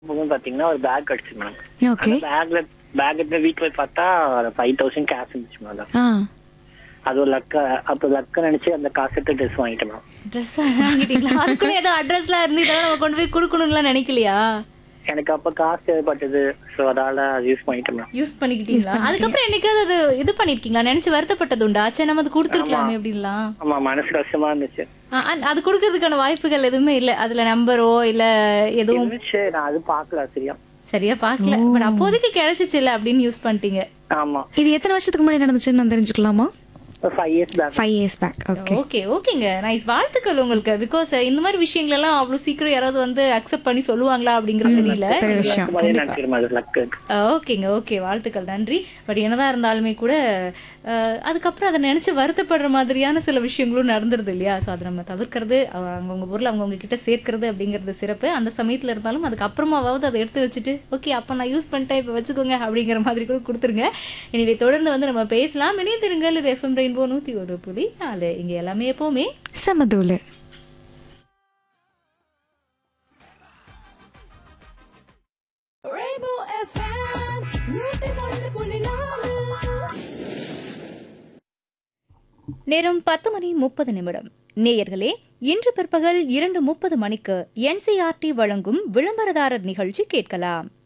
போகும்போது பாத்தீங்கன்னா ஒரு பேக் கிடைச்சு மேடம் ஓகே பேக்ல பேக் எடுத்து வீட்டுல போய் பார்த்தா ஃபைவ் தௌசண்ட் கேஷ் இருந்துச்சு மேடம் ஆ அது ஒரு லக்க அப்ப லக்க நினைச்சு அந்த காசு எடுத்து ட்ரெஸ் வாங்கிட்டேன் மேடம் ட்ரெஸ் வாங்கிட்டீங்களா அதுக்குள்ள ஏதோ அட்ரஸ்லாம் இருந்து இதெல்லாம் நம்ம கொண்டு போய் கொடுக்கணும்லாம் நினைக்கலையா எனக்கு அப்ப காசு தேவைப்பட்டது சோ அதால அது யூஸ் பண்ணிட்டேன் மேடம் யூஸ் பண்ணிக்கிட்டீங்களா அதுக்கப்புறம் என்னைக்காவது அது இது பண்ணிருக்கீங்களா நினைச்சு வருத்தப்பட்டது உண்டா சே நம்ம அது கொடுத்துருக்கலாமே அப்படின்லாம் ஆமா மனசு கஷ்டமா இருந்துச்சு ஆ, அ- அது கொடுக்கறதுக்கான வாய்ப்புகள் எதுவுமே இல்ல அதுல நம்பரோ இல்ல எதுவும் இருந்துச்சு நான் அது பாக்கல சரியா சரியா பாக்கல பட் அப்போதைக்கு கிடைச்சிச்சு இல்ல அப்படின்னு யூஸ் பண்ணிட்டீங்க ஆமா இது எத்தனை வருஷத்துக்கு முன்னாடி நடந்துச்சுன்னு நான் தெரிஞ்சுக்கலாமா five years back five years back okay okay ஓகேங்க நைஸ் வாழ்த்துக்கள் உங்களுக்கு பிகாஸ் இந்த மாதிரி விஷயங்கள் எல்லாம் அவ்வளவு சீக்கிரம் யாராவது வந்து அக்செப்ட் பண்ணி சொல்லுவாங்களா அப்படிங்கறது தெரியல பெரிய விஷயம் நினைச்சிருமா அது லக்கு ஓகேங்க ஓகே வாழ்த்துக்கள் நன்றி பட் என்னதான் இருந்தாலுமே கூட அஹ், அதுக்கப்புறம் அதை நினைச்சு வருத்தப்படுற மாதிரியான சில விஷயங்களும் நடந்துருது இல்லையா ஸோ அதை நம்ம தவிர்க்கிறது அவ- அவங்கவங்க பொருள் அவங்கவுங்க கிட்ட சேர்க்கிறது அப்படிங்கிறது சிறப்பு அந்த சமயத்துல இருந்தாலும் அதுக்கப்புறமாவது அதை எடுத்து வச்சுட்டு ஓகே அப்போ நான் யூஸ் பண்ணிட்டேன் இப்போ வச்சுக்கோங்க அப்படிங்கிற மாதிரி கூட கொடுத்துருங்க எனவே தொடர்ந்து வந்து நம்ம பேசலாம் இணைந்திருங்கள் இது எஃப்எம் ரெயின்போ நூற்றி ஒரு புள்ளி நாலு இங்கே எல்லாமே எப்போவுமே சமதூலு நேரம் பத்து மணி முப்பது நிமிடம் நேயர்களே இன்று பிற்பகல் இரண்டு முப்பது மணிக்கு என்சிஆர்டி வழங்கும் விளம்பரதாரர் நிகழ்ச்சி கேட்கலாம்